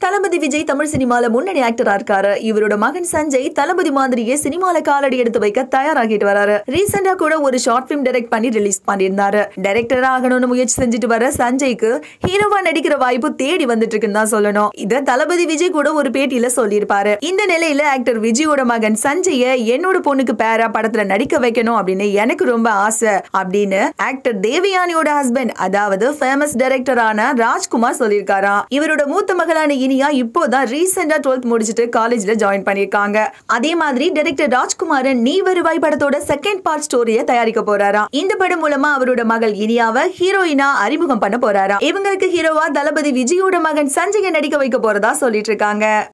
தளபதி விஜய் தமிழ் சினிமால முன்னணி ஆக்டரா இருக்காரு இவரோட மகன் சஞ்சய் தளபதி மாதிரியே சினிமால காலடி எடுத்து வைக்க தயாராகிட்டு வராரு ரீசெண்டா கூட ஒரு ஷார்ட் பிலிம் டைரக்ட் பண்ணி ரிலீஸ் பண்ணியிருந்தாரு டைரக்டரா ஆகணும்னு முயற்சி செஞ்சுட்டு வர சஞ்சய்க்கு ஹீரோவா நடிக்கிற வாய்ப்பு தேடி வந்துட்டு இருக்குன்னு தான் சொல்லணும் இத தளபதி விஜய் கூட ஒரு பேட்டியில சொல்லியிருப்பாரு இந்த நிலையில ஆக்டர் விஜயோட மகன் சஞ்சய என்னோட பொண்ணுக்கு பேரா படத்துல நடிக்க வைக்கணும் அப்படின்னு எனக்கு ரொம்ப ஆசை அப்படின்னு ஆக்டர் தேவயானியோட ஹஸ்பண்ட் அதாவது ஃபேமஸ் டைரக்டரான ராஜ்குமார் சொல்லியிருக்காராம் இவரோட மூத்த மகளான இனியா இப்போதான் ரீசெண்டா டுவெல்த் முடிச்சுட்டு காலேஜ்ல ஜாயின் பண்ணிருக்காங்க அதே மாதிரி டைரக்டர் ராஜ்குமாரன் நீ வருவாய் படத்தோட செகண்ட் பார்ட் ஸ்டோரியை தயாரிக்க போறாராம் இந்த படம் மூலமா அவரோட மகள் இனியாவை ஹீரோயினா அறிமுகம் பண்ண போறாராம் இவங்களுக்கு ஹீரோவா தளபதி விஜயோட மகன் சஞ்சயை நடிக்க வைக்க போறதா சொல்லிட்டு இருக்காங்க